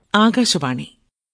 ആകാശവാണി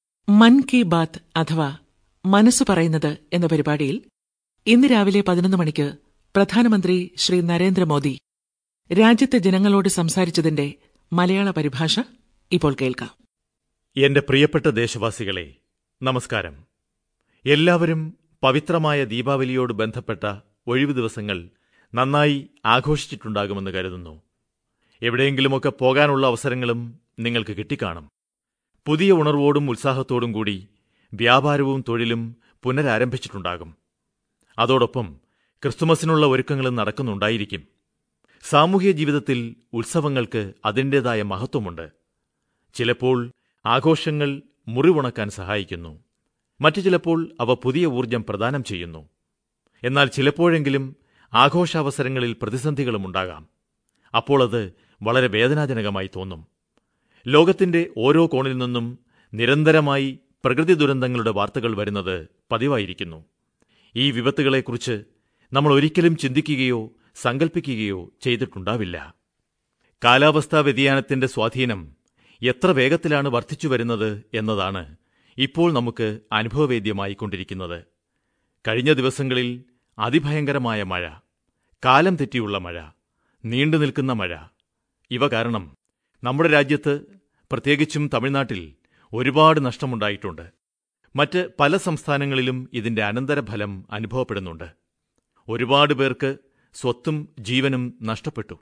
മൻ കി ബാത്ത് അഥവാ മനസ്സ് പറയുന്നത് എന്ന പരിപാടിയിൽ ഇന്ന് രാവിലെ പതിനൊന്ന് മണിക്ക് പ്രധാനമന്ത്രി ശ്രീ നരേന്ദ്രമോദി രാജ്യത്തെ ജനങ്ങളോട് സംസാരിച്ചതിന്റെ മലയാള പരിഭാഷ ഇപ്പോൾ കേൾക്കാം എന്റെ പ്രിയപ്പെട്ട ദേശവാസികളെ നമസ്കാരം എല്ലാവരും പവിത്രമായ ദീപാവലിയോട് ബന്ധപ്പെട്ട ഒഴിവു ദിവസങ്ങൾ നന്നായി ആഘോഷിച്ചിട്ടുണ്ടാകുമെന്ന് കരുതുന്നു എവിടെയെങ്കിലുമൊക്കെ പോകാനുള്ള അവസരങ്ങളും നിങ്ങൾക്ക് കിട്ടിക്കാണും പുതിയ ഉണർവോടും ഉത്സാഹത്തോടും കൂടി വ്യാപാരവും തൊഴിലും പുനരാരംഭിച്ചിട്ടുണ്ടാകും അതോടൊപ്പം ക്രിസ്തുമസിനുള്ള ഒരുക്കങ്ങളും നടക്കുന്നുണ്ടായിരിക്കും സാമൂഹ്യ ജീവിതത്തിൽ ഉത്സവങ്ങൾക്ക് അതിന്റേതായ മഹത്വമുണ്ട് ചിലപ്പോൾ ആഘോഷങ്ങൾ മുറിവുണക്കാൻ സഹായിക്കുന്നു മറ്റു ചിലപ്പോൾ അവ പുതിയ ഊർജ്ജം പ്രദാനം ചെയ്യുന്നു എന്നാൽ ചിലപ്പോഴെങ്കിലും ആഘോഷാവസരങ്ങളിൽ പ്രതിസന്ധികളുമുണ്ടാകാം അപ്പോൾ അത് വളരെ വേദനാജനകമായി തോന്നും ലോകത്തിന്റെ ഓരോ കോണിൽ നിന്നും നിരന്തരമായി പ്രകൃതി ദുരന്തങ്ങളുടെ വാർത്തകൾ വരുന്നത് പതിവായിരിക്കുന്നു ഈ വിപത്തുകളെക്കുറിച്ച് നമ്മൾ ഒരിക്കലും ചിന്തിക്കുകയോ സങ്കല്പിക്കുകയോ ചെയ്തിട്ടുണ്ടാവില്ല കാലാവസ്ഥാ വ്യതിയാനത്തിന്റെ സ്വാധീനം എത്ര വേഗത്തിലാണ് വർദ്ധിച്ചുവരുന്നത് എന്നതാണ് ഇപ്പോൾ നമുക്ക് അനുഭവവേദ്യമായിക്കൊണ്ടിരിക്കുന്നത് കഴിഞ്ഞ ദിവസങ്ങളിൽ അതിഭയങ്കരമായ മഴ കാലം തെറ്റിയുള്ള മഴ നീണ്ടുനിൽക്കുന്ന മഴ ഇവ കാരണം നമ്മുടെ രാജ്യത്ത് പ്രത്യേകിച്ചും തമിഴ്നാട്ടിൽ ഒരുപാട് നഷ്ടമുണ്ടായിട്ടുണ്ട് മറ്റ് പല സംസ്ഥാനങ്ങളിലും ഇതിന്റെ അനന്തരഫലം അനുഭവപ്പെടുന്നുണ്ട് ഒരുപാട് പേർക്ക് സ്വത്തും ജീവനും നഷ്ടപ്പെട്ടു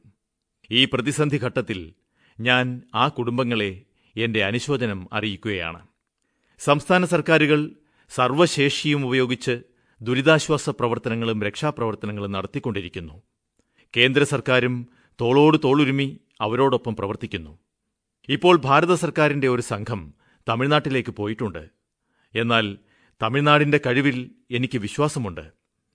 ഈ പ്രതിസന്ധി ഘട്ടത്തിൽ ഞാൻ ആ കുടുംബങ്ങളെ എന്റെ അനുശോചനം അറിയിക്കുകയാണ് സംസ്ഥാന സർക്കാരുകൾ സർവ്വശേഷിയും ഉപയോഗിച്ച് ദുരിതാശ്വാസ പ്രവർത്തനങ്ങളും രക്ഷാപ്രവർത്തനങ്ങളും നടത്തിക്കൊണ്ടിരിക്കുന്നു കേന്ദ്ര സർക്കാരും തോളോട് തോളുരുമി അവരോടൊപ്പം പ്രവർത്തിക്കുന്നു ഇപ്പോൾ ഭാരത സർക്കാരിന്റെ ഒരു സംഘം തമിഴ്നാട്ടിലേക്ക് പോയിട്ടുണ്ട് എന്നാൽ തമിഴ്നാടിന്റെ കഴിവിൽ എനിക്ക് വിശ്വാസമുണ്ട്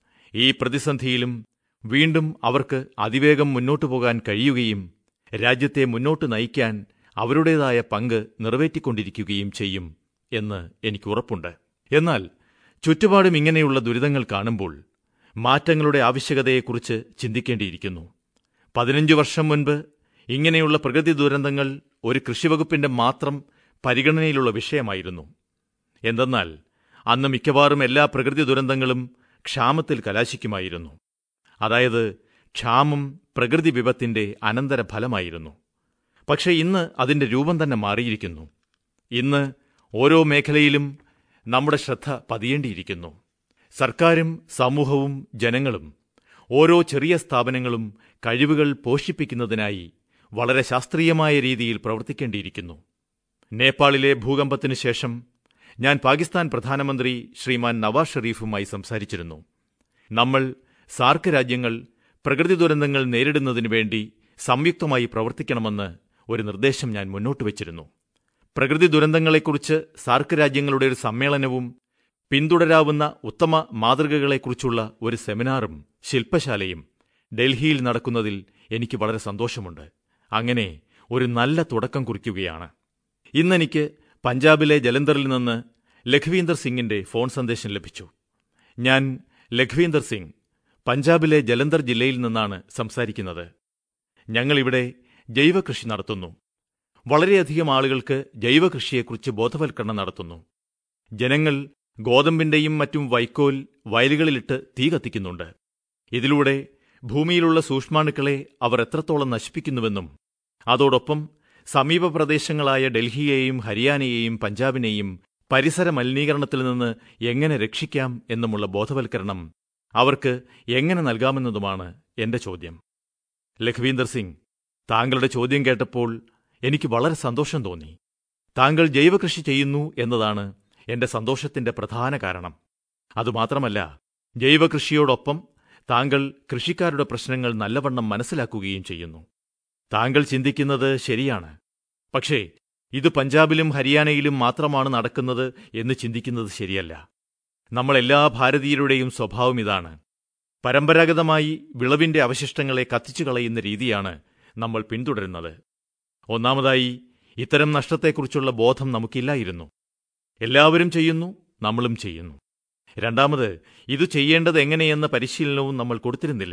ഈ പ്രതിസന്ധിയിലും വീണ്ടും അവർക്ക് അതിവേഗം മുന്നോട്ടു പോകാൻ കഴിയുകയും രാജ്യത്തെ മുന്നോട്ട് നയിക്കാൻ അവരുടേതായ പങ്ക് നിറവേറ്റിക്കൊണ്ടിരിക്കുകയും ചെയ്യും എന്ന് എനിക്ക് ഉറപ്പുണ്ട് എന്നാൽ ചുറ്റുപാടും ഇങ്ങനെയുള്ള ദുരിതങ്ങൾ കാണുമ്പോൾ മാറ്റങ്ങളുടെ ആവശ്യകതയെക്കുറിച്ച് ചിന്തിക്കേണ്ടിയിരിക്കുന്നു പതിനഞ്ചു വർഷം മുൻപ് ഇങ്ങനെയുള്ള പ്രകൃതി ദുരന്തങ്ങൾ ഒരു കൃഷിവകുപ്പിന്റെ മാത്രം പരിഗണനയിലുള്ള വിഷയമായിരുന്നു എന്തെന്നാൽ അന്ന് മിക്കവാറും എല്ലാ പ്രകൃതി ദുരന്തങ്ങളും ക്ഷാമത്തിൽ കലാശിക്കുമായിരുന്നു അതായത് ക്ഷാമം പ്രകൃതി വിപത്തിന്റെ അനന്തരഫലമായിരുന്നു പക്ഷേ ഇന്ന് അതിന്റെ രൂപം തന്നെ മാറിയിരിക്കുന്നു ഇന്ന് ഓരോ മേഖലയിലും നമ്മുടെ ശ്രദ്ധ പതിയേണ്ടിയിരിക്കുന്നു സർക്കാരും സമൂഹവും ജനങ്ങളും ഓരോ ചെറിയ സ്ഥാപനങ്ങളും കഴിവുകൾ പോഷിപ്പിക്കുന്നതിനായി വളരെ ശാസ്ത്രീയമായ രീതിയിൽ പ്രവർത്തിക്കേണ്ടിയിരിക്കുന്നു നേപ്പാളിലെ ഭൂകമ്പത്തിനു ശേഷം ഞാൻ പാകിസ്ഥാൻ പ്രധാനമന്ത്രി ശ്രീമാൻ നവാസ് ഷെരീഫുമായി സംസാരിച്ചിരുന്നു നമ്മൾ സാർക്ക് രാജ്യങ്ങൾ പ്രകൃതി ദുരന്തങ്ങൾ നേരിടുന്നതിനുവേണ്ടി സംയുക്തമായി പ്രവർത്തിക്കണമെന്ന് ഒരു നിർദ്ദേശം ഞാൻ മുന്നോട്ട് വച്ചിരുന്നു പ്രകൃതി ദുരന്തങ്ങളെക്കുറിച്ച് സാർക്ക് രാജ്യങ്ങളുടെ ഒരു സമ്മേളനവും പിന്തുടരാവുന്ന ഉത്തമ മാതൃകകളെക്കുറിച്ചുള്ള ഒരു സെമിനാറും ശില്പശാലയും ഡൽഹിയിൽ നടക്കുന്നതിൽ എനിക്ക് വളരെ സന്തോഷമുണ്ട് അങ്ങനെ ഒരു നല്ല തുടക്കം കുറിക്കുകയാണ് ഇന്നെനിക്ക് പഞ്ചാബിലെ ജലന്ധറിൽ നിന്ന് ലഖ്വീന്ദർ സിംഗിന്റെ ഫോൺ സന്ദേശം ലഭിച്ചു ഞാൻ ലഖ്വീന്ദർ സിംഗ് പഞ്ചാബിലെ ജലന്ധർ ജില്ലയിൽ നിന്നാണ് സംസാരിക്കുന്നത് ഞങ്ങളിവിടെ ജൈവകൃഷി നടത്തുന്നു വളരെയധികം ആളുകൾക്ക് ജൈവകൃഷിയെക്കുറിച്ച് ബോധവൽക്കരണം നടത്തുന്നു ജനങ്ങൾ ഗോതമ്പിന്റെയും മറ്റും വൈക്കോൽ വയലുകളിലിട്ട് തീ കത്തിക്കുന്നുണ്ട് ഇതിലൂടെ ഭൂമിയിലുള്ള സൂക്ഷ്മാണുക്കളെ അവർ എത്രത്തോളം നശിപ്പിക്കുന്നുവെന്നും അതോടൊപ്പം സമീപ പ്രദേശങ്ങളായ ഡൽഹിയെയും ഹരിയാനയെയും പഞ്ചാബിനെയും പരിസര മലിനീകരണത്തിൽ നിന്ന് എങ്ങനെ രക്ഷിക്കാം എന്നുമുള്ള ബോധവൽക്കരണം അവർക്ക് എങ്ങനെ നൽകാമെന്നതുമാണ് എന്റെ ചോദ്യം ലഖ്വീന്ദർ സിംഗ് താങ്കളുടെ ചോദ്യം കേട്ടപ്പോൾ എനിക്ക് വളരെ സന്തോഷം തോന്നി താങ്കൾ ജൈവകൃഷി ചെയ്യുന്നു എന്നതാണ് എന്റെ സന്തോഷത്തിന്റെ പ്രധാന കാരണം അതുമാത്രമല്ല ജൈവകൃഷിയോടൊപ്പം താങ്കൾ കൃഷിക്കാരുടെ പ്രശ്നങ്ങൾ നല്ലവണ്ണം മനസ്സിലാക്കുകയും ചെയ്യുന്നു താങ്കൾ ചിന്തിക്കുന്നത് ശരിയാണ് പക്ഷേ ഇത് പഞ്ചാബിലും ഹരിയാനയിലും മാത്രമാണ് നടക്കുന്നത് എന്ന് ചിന്തിക്കുന്നത് ശരിയല്ല നമ്മളെല്ലാ ഭാരതീയരുടെയും സ്വഭാവം ഇതാണ് പരമ്പരാഗതമായി വിളവിന്റെ അവശിഷ്ടങ്ങളെ കത്തിച്ചു കളയുന്ന രീതിയാണ് നമ്മൾ പിന്തുടരുന്നത് ഒന്നാമതായി ഇത്തരം നഷ്ടത്തെക്കുറിച്ചുള്ള ബോധം നമുക്കില്ലായിരുന്നു എല്ലാവരും ചെയ്യുന്നു നമ്മളും ചെയ്യുന്നു രണ്ടാമത് ഇത് ചെയ്യേണ്ടത് എങ്ങനെയെന്ന പരിശീലനവും നമ്മൾ കൊടുത്തിരുന്നില്ല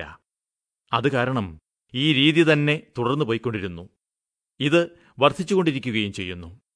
അത് കാരണം ഈ രീതി തന്നെ തുടർന്നു പോയിക്കൊണ്ടിരുന്നു ഇത് വർദ്ധിച്ചുകൊണ്ടിരിക്കുകയും ചെയ്യുന്നു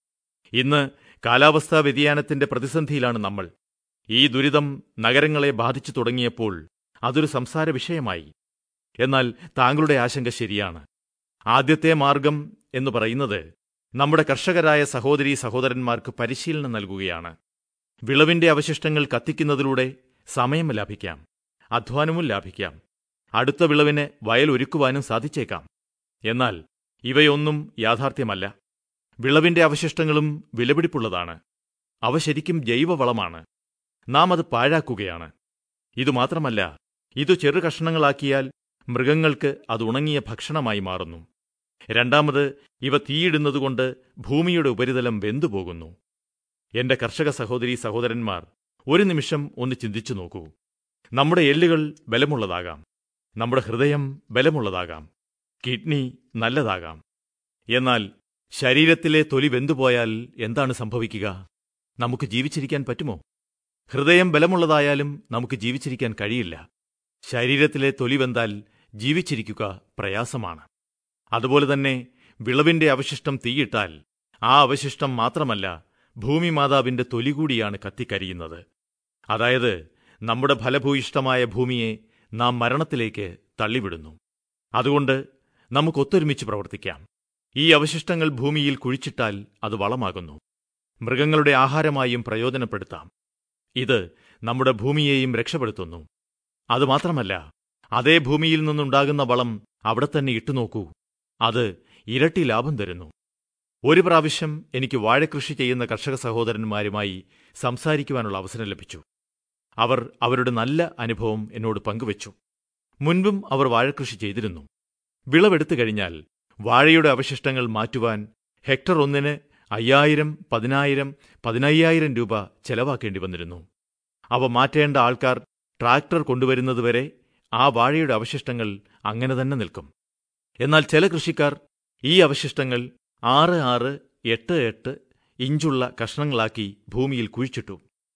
ഇന്ന് കാലാവസ്ഥാ വ്യതിയാനത്തിന്റെ പ്രതിസന്ധിയിലാണ് നമ്മൾ ഈ ദുരിതം നഗരങ്ങളെ ബാധിച്ചു തുടങ്ങിയപ്പോൾ അതൊരു സംസാര വിഷയമായി എന്നാൽ താങ്കളുടെ ആശങ്ക ശരിയാണ് ആദ്യത്തെ മാർഗം എന്ന് പറയുന്നത് നമ്മുടെ കർഷകരായ സഹോദരീ സഹോദരന്മാർക്ക് പരിശീലനം നൽകുകയാണ് വിളവിന്റെ അവശിഷ്ടങ്ങൾ കത്തിക്കുന്നതിലൂടെ സമയം ലാഭിക്കാം അധ്വാനവും ലാഭിക്കാം അടുത്ത വിളവിന് വയൽ ഒരുക്കുവാനും സാധിച്ചേക്കാം എന്നാൽ ഇവയൊന്നും യാഥാർത്ഥ്യമല്ല വിളവിന്റെ അവശിഷ്ടങ്ങളും വിലപിടിപ്പുള്ളതാണ് അവ ശരിക്കും ജൈവവളമാണ് നാം അത് പാഴാക്കുകയാണ് ഇതുമാത്രമല്ല ഇതു ചെറു കഷ്ണങ്ങളാക്കിയാൽ മൃഗങ്ങൾക്ക് അത് ഉണങ്ങിയ ഭക്ഷണമായി മാറുന്നു രണ്ടാമത് ഇവ തീയിടുന്നതുകൊണ്ട് ഭൂമിയുടെ ഉപരിതലം വെന്തുപോകുന്നു എന്റെ കർഷക സഹോദരീ സഹോദരന്മാർ ഒരു നിമിഷം ഒന്ന് ചിന്തിച്ചു നോക്കൂ നമ്മുടെ എല്ലുകൾ ബലമുള്ളതാകാം നമ്മുടെ ഹൃദയം ബലമുള്ളതാകാം കിഡ്നി നല്ലതാകാം എന്നാൽ ശരീരത്തിലെ തൊലി വെന്തുപോയാൽ എന്താണ് സംഭവിക്കുക നമുക്ക് ജീവിച്ചിരിക്കാൻ പറ്റുമോ ഹൃദയം ബലമുള്ളതായാലും നമുക്ക് ജീവിച്ചിരിക്കാൻ കഴിയില്ല ശരീരത്തിലെ തൊലി വെന്താൽ ജീവിച്ചിരിക്കുക പ്രയാസമാണ് അതുപോലെ തന്നെ വിളവിന്റെ അവശിഷ്ടം തീയിട്ടാൽ ആ അവശിഷ്ടം മാത്രമല്ല ഭൂമി മാതാവിന്റെ തൊലി കൂടിയാണ് കത്തിക്കരിയുന്നത് അതായത് നമ്മുടെ ഫലഭൂയിഷ്ടമായ ഭൂമിയെ നാം മരണത്തിലേക്ക് തള്ളിവിടുന്നു അതുകൊണ്ട് നമുക്ക് ഒത്തൊരുമിച്ച് പ്രവർത്തിക്കാം ഈ അവശിഷ്ടങ്ങൾ ഭൂമിയിൽ കുഴിച്ചിട്ടാൽ അത് വളമാകുന്നു മൃഗങ്ങളുടെ ആഹാരമായും പ്രയോജനപ്പെടുത്താം ഇത് നമ്മുടെ ഭൂമിയെയും രക്ഷപ്പെടുത്തുന്നു അതുമാത്രമല്ല അതേ ഭൂമിയിൽ നിന്നുണ്ടാകുന്ന വളം അവിടെ തന്നെ ഇട്ടുനോക്കൂ അത് ഇരട്ടി ലാഭം തരുന്നു ഒരു പ്രാവശ്യം എനിക്ക് വാഴകൃഷി ചെയ്യുന്ന കർഷക സഹോദരന്മാരുമായി സംസാരിക്കുവാനുള്ള അവസരം ലഭിച്ചു അവർ അവരുടെ നല്ല അനുഭവം എന്നോട് പങ്കുവച്ചു മുൻപും അവർ വാഴകൃഷി ചെയ്തിരുന്നു വിളവെടുത്തു കഴിഞ്ഞാൽ വാഴയുടെ അവശിഷ്ടങ്ങൾ മാറ്റുവാൻ ഹെക്ടർ ഒന്നിന് അയ്യായിരം പതിനായിരം പതിനയ്യായിരം രൂപ ചെലവാക്കേണ്ടി വന്നിരുന്നു അവ മാറ്റേണ്ട ആൾക്കാർ ട്രാക്ടർ കൊണ്ടുവരുന്നതുവരെ ആ വാഴയുടെ അവശിഷ്ടങ്ങൾ അങ്ങനെ തന്നെ നിൽക്കും എന്നാൽ ചില കൃഷിക്കാർ ഈ അവശിഷ്ടങ്ങൾ ആറ് ആറ് എട്ട് എട്ട് ഇഞ്ചുള്ള കഷ്ണങ്ങളാക്കി ഭൂമിയിൽ കുഴിച്ചിട്ടു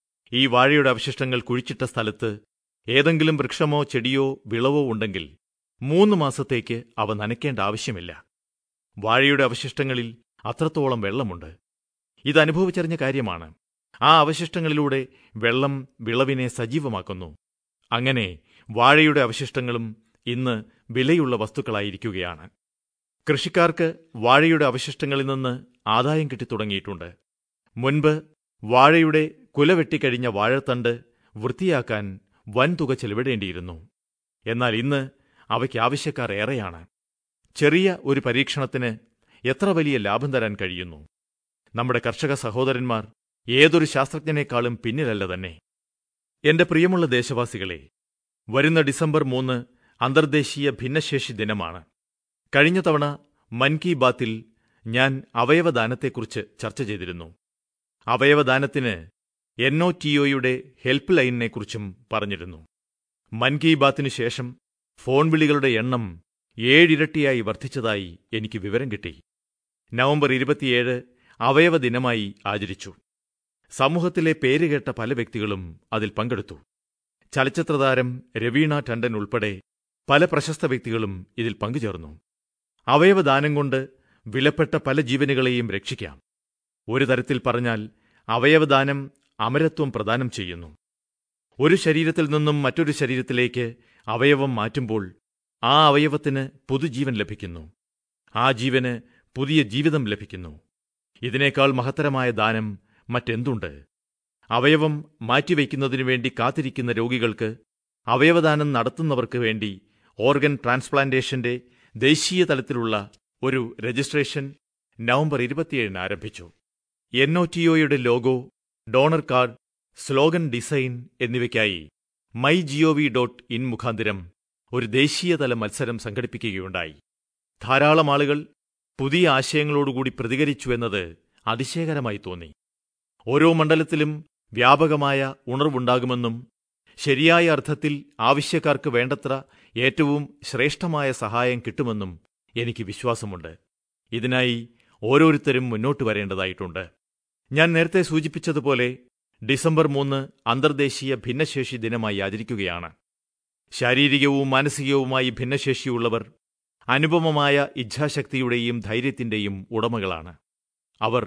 ഈ വാഴയുടെ അവശിഷ്ടങ്ങൾ കുഴിച്ചിട്ട സ്ഥലത്ത് ഏതെങ്കിലും വൃക്ഷമോ ചെടിയോ വിളവോ ഉണ്ടെങ്കിൽ മൂന്ന് മാസത്തേക്ക് അവ നനയ്ക്കേണ്ട ആവശ്യമില്ല വാഴയുടെ അവശിഷ്ടങ്ങളിൽ അത്രത്തോളം വെള്ളമുണ്ട് ഇത് അനുഭവിച്ചറിഞ്ഞ കാര്യമാണ് ആ അവശിഷ്ടങ്ങളിലൂടെ വെള്ളം വിളവിനെ സജീവമാക്കുന്നു അങ്ങനെ വാഴയുടെ അവശിഷ്ടങ്ങളും ഇന്ന് വിലയുള്ള വസ്തുക്കളായിരിക്കുകയാണ് കൃഷിക്കാർക്ക് വാഴയുടെ അവശിഷ്ടങ്ങളിൽ നിന്ന് ആദായം കിട്ടിത്തുടങ്ങിയിട്ടുണ്ട് മുൻപ് വാഴയുടെ കുല വെട്ടിക്കഴിഞ്ഞ വാഴത്തണ്ട് വൃത്തിയാക്കാൻ വൻതുക ചെലവിടേണ്ടിയിരുന്നു എന്നാൽ ഇന്ന് അവയ്ക്ക് ആവശ്യക്കാർ ഏറെയാണ് ചെറിയ ഒരു പരീക്ഷണത്തിന് എത്ര വലിയ ലാഭം തരാൻ കഴിയുന്നു നമ്മുടെ കർഷക സഹോദരന്മാർ ഏതൊരു ശാസ്ത്രജ്ഞനേക്കാളും പിന്നിലല്ല തന്നെ എന്റെ പ്രിയമുള്ള ദേശവാസികളെ വരുന്ന ഡിസംബർ മൂന്ന് അന്തർദേശീയ ഭിന്നശേഷി ദിനമാണ് കഴിഞ്ഞ തവണ മൻ കി ബാത്തിൽ ഞാൻ അവയവദാനത്തെക്കുറിച്ച് ചർച്ച ചെയ്തിരുന്നു അവയവദാനത്തിന് എൻഒടിഒയുടെ ഹെൽപ്പ് ലൈനിനെക്കുറിച്ചും പറഞ്ഞിരുന്നു മൻ കി ബാത്തിനു ശേഷം ഫോൺ വിളികളുടെ എണ്ണം ഏഴിരട്ടിയായി വർദ്ധിച്ചതായി എനിക്ക് വിവരം കിട്ടി നവംബർ ഇരുപത്തിയേഴ് അവയവ ദിനമായി ആചരിച്ചു സമൂഹത്തിലെ പേരുകേട്ട പല വ്യക്തികളും അതിൽ പങ്കെടുത്തു ചലച്ചിത്രതാരം രവീണ ടണ്ടൻ ഉൾപ്പെടെ പല പ്രശസ്ത വ്യക്തികളും ഇതിൽ പങ്കുചേർന്നു അവയവദാനം കൊണ്ട് വിലപ്പെട്ട പല ജീവനുകളെയും രക്ഷിക്കാം ഒരു തരത്തിൽ പറഞ്ഞാൽ അവയവദാനം അമരത്വം പ്രദാനം ചെയ്യുന്നു ഒരു ശരീരത്തിൽ നിന്നും മറ്റൊരു ശരീരത്തിലേക്ക് അവയവം മാറ്റുമ്പോൾ ആ അവയവത്തിന് പുതുജീവൻ ലഭിക്കുന്നു ആ ജീവന് പുതിയ ജീവിതം ലഭിക്കുന്നു ഇതിനേക്കാൾ മഹത്തരമായ ദാനം മറ്റെന്തുണ്ട് അവയവം മാറ്റിവയ്ക്കുന്നതിനു വേണ്ടി കാത്തിരിക്കുന്ന രോഗികൾക്ക് അവയവദാനം നടത്തുന്നവർക്ക് വേണ്ടി ഓർഗൻ ട്രാൻസ്പ്ലാന്റേഷന്റെ ദേശീയ തലത്തിലുള്ള ഒരു രജിസ്ട്രേഷൻ നവംബർ ഇരുപത്തിയേഴിന് ആരംഭിച്ചു എൻഒടിഒയുടെ logo donor card slogan design എന്നിവയ്ക്കായി മൈ ജിഒവി ഡോട്ട് ഇൻ മുഖാന്തിരം ഒരു ദേശീയതല മത്സരം സംഘടിപ്പിക്കുകയുണ്ടായി ധാരാളം ആളുകൾ പുതിയ ആശയങ്ങളോടുകൂടി പ്രതികരിച്ചു എന്നത് അതിശയകരമായി തോന്നി ഓരോ മണ്ഡലത്തിലും വ്യാപകമായ ഉണർവുണ്ടാകുമെന്നും ശരിയായ അർത്ഥത്തിൽ ആവശ്യക്കാർക്ക് വേണ്ടത്ര ഏറ്റവും ശ്രേഷ്ഠമായ സഹായം കിട്ടുമെന്നും എനിക്ക് വിശ്വാസമുണ്ട് ഇതിനായി ഓരോരുത്തരും മുന്നോട്ട് വരേണ്ടതായിട്ടുണ്ട് ഞാൻ നേരത്തെ സൂചിപ്പിച്ചതുപോലെ ഡിസംബർ മൂന്ന് അന്തർദേശീയ ഭിന്നശേഷി ദിനമായി ആചരിക്കുകയാണ് ശാരീരികവും മാനസികവുമായി ഭിന്നശേഷിയുള്ളവർ അനുപമമായ ഇച്ഛാശക്തിയുടെയും ധൈര്യത്തിന്റെയും ഉടമകളാണ് അവർ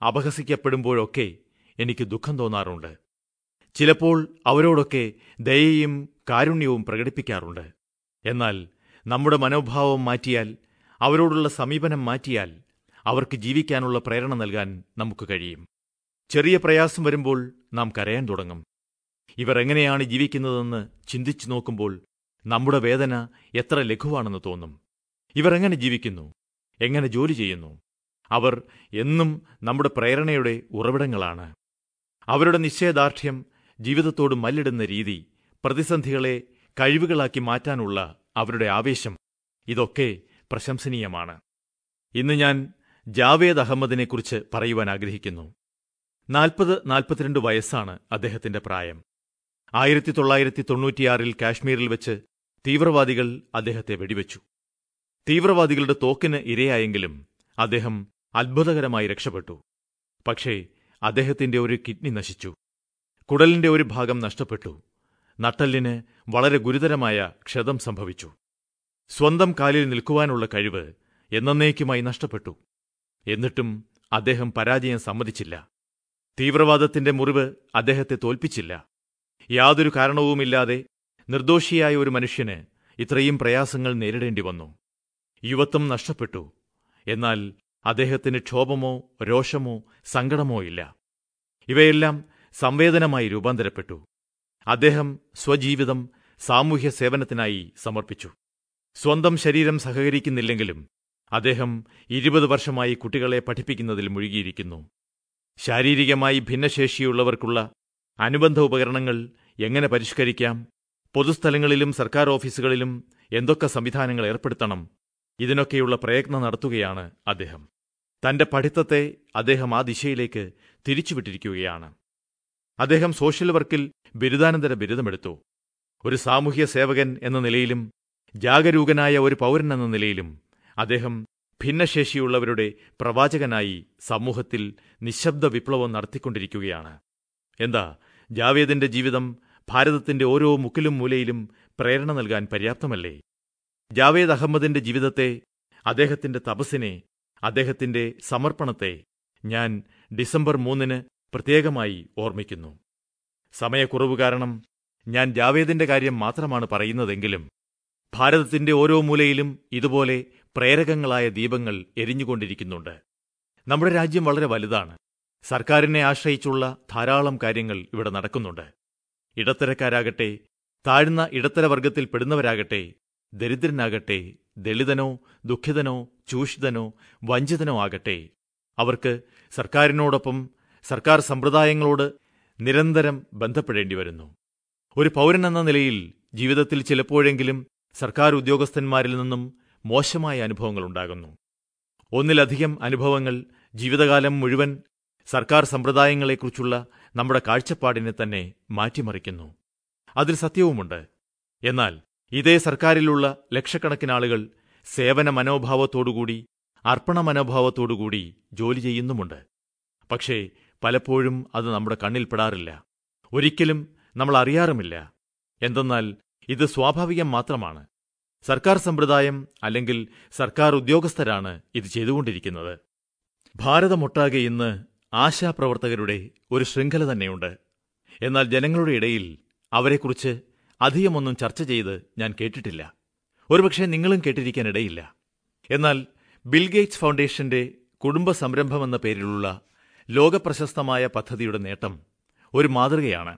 അപഹസിക്കപ്പെടുമ്പോഴൊക്കെ എനിക്ക് ദുഃഖം തോന്നാറുണ്ട് ചിലപ്പോൾ അവരോടൊക്കെ ദയയും കാരുണ്യവും പ്രകടിപ്പിക്കാറുണ്ട് എന്നാൽ നമ്മുടെ മനോഭാവം മാറ്റിയാൽ അവരോടുള്ള സമീപനം മാറ്റിയാൽ അവർക്ക് ജീവിക്കാനുള്ള പ്രേരണ നൽകാൻ നമുക്ക് കഴിയും ചെറിയ പ്രയാസം വരുമ്പോൾ നാം കരയാൻ തുടങ്ങും ഇവർ എങ്ങനെയാണ് ജീവിക്കുന്നതെന്ന് ചിന്തിച്ചു നോക്കുമ്പോൾ നമ്മുടെ വേദന എത്ര ലഘുവാണെന്ന് തോന്നും ഇവർ എങ്ങനെ ജീവിക്കുന്നു എങ്ങനെ ജോലി ചെയ്യുന്നു അവർ എന്നും നമ്മുടെ പ്രേരണയുടെ ഉറവിടങ്ങളാണ് അവരുടെ നിശ്ചയദാർഢ്യം ജീവിതത്തോട് മല്ലിടുന്ന രീതി പ്രതിസന്ധികളെ കഴിവുകളാക്കി മാറ്റാനുള്ള അവരുടെ ആവേശം ഇതൊക്കെ പ്രശംസനീയമാണ് ഇന്ന് ഞാൻ ജാവേദ് അഹമ്മദിനെക്കുറിച്ച് പറയുവാൻ ആഗ്രഹിക്കുന്നു നാൽപ്പത് നാൽപ്പത്തിരണ്ട് വയസ്സാണ് അദ്ദേഹത്തിന്റെ പ്രായം ആയിരത്തി തൊള്ളായിരത്തി തൊണ്ണൂറ്റിയാറിൽ കാശ്മീരിൽ വെച്ച് തീവ്രവാദികൾ അദ്ദേഹത്തെ വെടിവെച്ചു തീവ്രവാദികളുടെ തോക്കിന് ഇരയായെങ്കിലും അദ്ദേഹം അത്ഭുതകരമായി രക്ഷപ്പെട്ടു പക്ഷേ അദ്ദേഹത്തിന്റെ ഒരു കിഡ്നി നശിച്ചു കുടലിന്റെ ഒരു ഭാഗം നഷ്ടപ്പെട്ടു നട്ടെല്ലിന് വളരെ ഗുരുതരമായ ക്ഷതം സംഭവിച്ചു സ്വന്തം കാലിൽ നിൽക്കുവാനുള്ള കഴിവ് എന്നേക്കുമായി നഷ്ടപ്പെട്ടു എന്നിട്ടും അദ്ദേഹം പരാജയം സമ്മതിച്ചില്ല തീവ്രവാദത്തിന്റെ മുറിവ് അദ്ദേഹത്തെ തോൽപ്പിച്ചില്ല യാതൊരു കാരണവുമില്ലാതെ നിർദോഷിയായ ഒരു മനുഷ്യന് ഇത്രയും പ്രയാസങ്ങൾ നേരിടേണ്ടി വന്നു യുവത്വം നഷ്ടപ്പെട്ടു എന്നാൽ അദ്ദേഹത്തിന് ക്ഷോഭമോ രോഷമോ സങ്കടമോ ഇല്ല ഇവയെല്ലാം സംവേദനമായി രൂപാന്തരപ്പെട്ടു അദ്ദേഹം സ്വജീവിതം സാമൂഹ്യ സേവനത്തിനായി സമർപ്പിച്ചു സ്വന്തം ശരീരം സഹകരിക്കുന്നില്ലെങ്കിലും അദ്ദേഹം ഇരുപത് വർഷമായി കുട്ടികളെ പഠിപ്പിക്കുന്നതിൽ മുഴുകിയിരിക്കുന്നു ശാരീരികമായി ഭിന്നശേഷിയുള്ളവർക്കുള്ള അനുബന്ധ ഉപകരണങ്ങൾ എങ്ങനെ പരിഷ്കരിക്കാം പൊതുസ്ഥലങ്ങളിലും സർക്കാർ ഓഫീസുകളിലും എന്തൊക്കെ സംവിധാനങ്ങൾ ഏർപ്പെടുത്തണം ഇതിനൊക്കെയുള്ള പ്രയത്നം നടത്തുകയാണ് അദ്ദേഹം തന്റെ പഠിത്തത്തെ അദ്ദേഹം ആ ദിശയിലേക്ക് തിരിച്ചുവിട്ടിരിക്കുകയാണ് അദ്ദേഹം സോഷ്യൽ വർക്കിൽ ബിരുദാനന്തര ബിരുദമെടുത്തു ഒരു സാമൂഹ്യ സേവകൻ എന്ന നിലയിലും ജാഗരൂകനായ ഒരു പൌരനെന്ന നിലയിലും അദ്ദേഹം ഭിന്നശേഷിയുള്ളവരുടെ പ്രവാചകനായി സമൂഹത്തിൽ നിശബ്ദ വിപ്ലവം നടത്തിക്കൊണ്ടിരിക്കുകയാണ് എന്താ ജാവേദിന്റെ ജീവിതം ഭാരതത്തിന്റെ ഓരോ മുക്കിലും മൂലയിലും പ്രേരണ നൽകാൻ പര്യാപ്തമല്ലേ ജാവേദ് അഹമ്മദിന്റെ ജീവിതത്തെ അദ്ദേഹത്തിന്റെ തപസ്സിനെ അദ്ദേഹത്തിന്റെ സമർപ്പണത്തെ ഞാൻ ഡിസംബർ മൂന്നിന് പ്രത്യേകമായി ഓർമ്മിക്കുന്നു സമയക്കുറവ് കാരണം ഞാൻ ജാവേദിന്റെ കാര്യം മാത്രമാണ് പറയുന്നതെങ്കിലും ഭാരതത്തിന്റെ ഓരോ മൂലയിലും ഇതുപോലെ പ്രേരകങ്ങളായ ദീപങ്ങൾ എരിഞ്ഞുകൊണ്ടിരിക്കുന്നുണ്ട് നമ്മുടെ രാജ്യം വളരെ വലുതാണ് സർക്കാരിനെ ആശ്രയിച്ചുള്ള ധാരാളം കാര്യങ്ങൾ ഇവിടെ നടക്കുന്നുണ്ട് ഇടത്തരക്കാരാകട്ടെ താഴ്ന്ന ഇടത്തര വർഗത്തിൽ പെടുന്നവരാകട്ടെ ദരിദ്രനാകട്ടെ ദളിതനോ ദുഃഖിതനോ ചൂഷിതനോ വഞ്ചിതനോ ആകട്ടെ അവർക്ക് സർക്കാരിനോടൊപ്പം സർക്കാർ സമ്പ്രദായങ്ങളോട് നിരന്തരം ബന്ധപ്പെടേണ്ടി വരുന്നു ഒരു പൌരനെന്ന നിലയിൽ ജീവിതത്തിൽ ചിലപ്പോഴെങ്കിലും സർക്കാർ ഉദ്യോഗസ്ഥന്മാരിൽ നിന്നും മോശമായ അനുഭവങ്ങളുണ്ടാകുന്നു ഒന്നിലധികം അനുഭവങ്ങൾ ജീവിതകാലം മുഴുവൻ സർക്കാർ സമ്പ്രദായങ്ങളെക്കുറിച്ചുള്ള നമ്മുടെ കാഴ്ചപ്പാടിനെ തന്നെ മാറ്റിമറിക്കുന്നു അതിൽ സത്യവുമുണ്ട് എന്നാൽ ഇതേ സർക്കാരിലുള്ള ലക്ഷക്കണക്കിന് ആളുകൾ സേവന മനോഭാവത്തോടുകൂടി അർപ്പണ മനോഭാവത്തോടുകൂടി ജോലി ചെയ്യുന്നുമുണ്ട് പക്ഷേ പലപ്പോഴും അത് നമ്മുടെ കണ്ണിൽപ്പെടാറില്ല ഒരിക്കലും നമ്മൾ അറിയാറുമില്ല എന്തെന്നാൽ ഇത് സ്വാഭാവികം മാത്രമാണ് സർക്കാർ സമ്പ്രദായം അല്ലെങ്കിൽ സർക്കാർ ഉദ്യോഗസ്ഥരാണ് ഇത് ചെയ്തുകൊണ്ടിരിക്കുന്നത് ഭാരതമൊട്ടാകെ ഇന്ന് ആശാപ്രവർത്തകരുടെ ഒരു ശൃംഖല തന്നെയുണ്ട് എന്നാൽ ജനങ്ങളുടെ ഇടയിൽ അവരെക്കുറിച്ച് അധികമൊന്നും ചർച്ച ചെയ്ത് ഞാൻ കേട്ടിട്ടില്ല ഒരുപക്ഷെ നിങ്ങളും കേട്ടിരിക്കാനിടയില്ല എന്നാൽ ബിൽഗേറ്റ്സ് ഫൗണ്ടേഷന്റെ കുടുംബ സംരംഭമെന്ന പേരിലുള്ള ലോകപ്രശസ്തമായ പദ്ധതിയുടെ നേട്ടം ഒരു മാതൃകയാണ്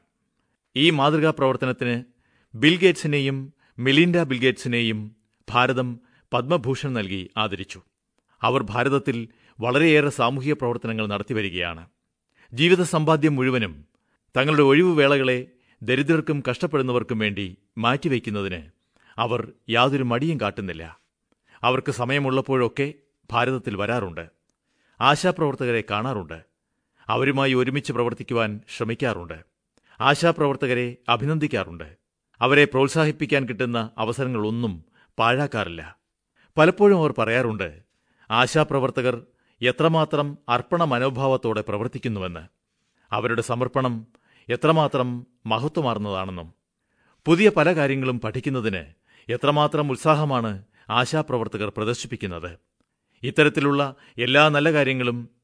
ഈ മാതൃകാ പ്രവർത്തനത്തിന് ബിൽഗേറ്റ്സിനെയും മിലിൻഡ ബിൽഗേറ്റ്സിനെയും ഭാരതം പത്മഭൂഷൺ നൽകി ആദരിച്ചു അവർ ഭാരതത്തിൽ വളരെയേറെ സാമൂഹിക പ്രവർത്തനങ്ങൾ നടത്തിവരികയാണ് ജീവിത സമ്പാദ്യം മുഴുവനും തങ്ങളുടെ ഒഴിവുവേളകളെ ദരിദ്രർക്കും കഷ്ടപ്പെടുന്നവർക്കും വേണ്ടി മാറ്റിവെക്കുന്നതിന് അവർ യാതൊരു മടിയും കാട്ടുന്നില്ല അവർക്ക് സമയമുള്ളപ്പോഴൊക്കെ ഭാരതത്തിൽ വരാറുണ്ട് ആശാപ്രവർത്തകരെ കാണാറുണ്ട് അവരുമായി ഒരുമിച്ച് പ്രവർത്തിക്കുവാൻ ശ്രമിക്കാറുണ്ട് ആശാപ്രവർത്തകരെ അഭിനന്ദിക്കാറുണ്ട് അവരെ പ്രോത്സാഹിപ്പിക്കാൻ കിട്ടുന്ന അവസരങ്ങളൊന്നും പാഴാക്കാറില്ല പലപ്പോഴും അവർ പറയാറുണ്ട് ആശാപ്രവർത്തകർ എത്രമാത്രം അർപ്പണ മനോഭാവത്തോടെ പ്രവർത്തിക്കുന്നുവെന്ന് അവരുടെ സമർപ്പണം എത്രമാത്രം മഹത്വമാർന്നതാണെന്നും പുതിയ പല കാര്യങ്ങളും പഠിക്കുന്നതിന് എത്രമാത്രം ഉത്സാഹമാണ് ആശാപ്രവർത്തകർ പ്രദർശിപ്പിക്കുന്നത് ഇത്തരത്തിലുള്ള എല്ലാ നല്ല കാര്യങ്ങളും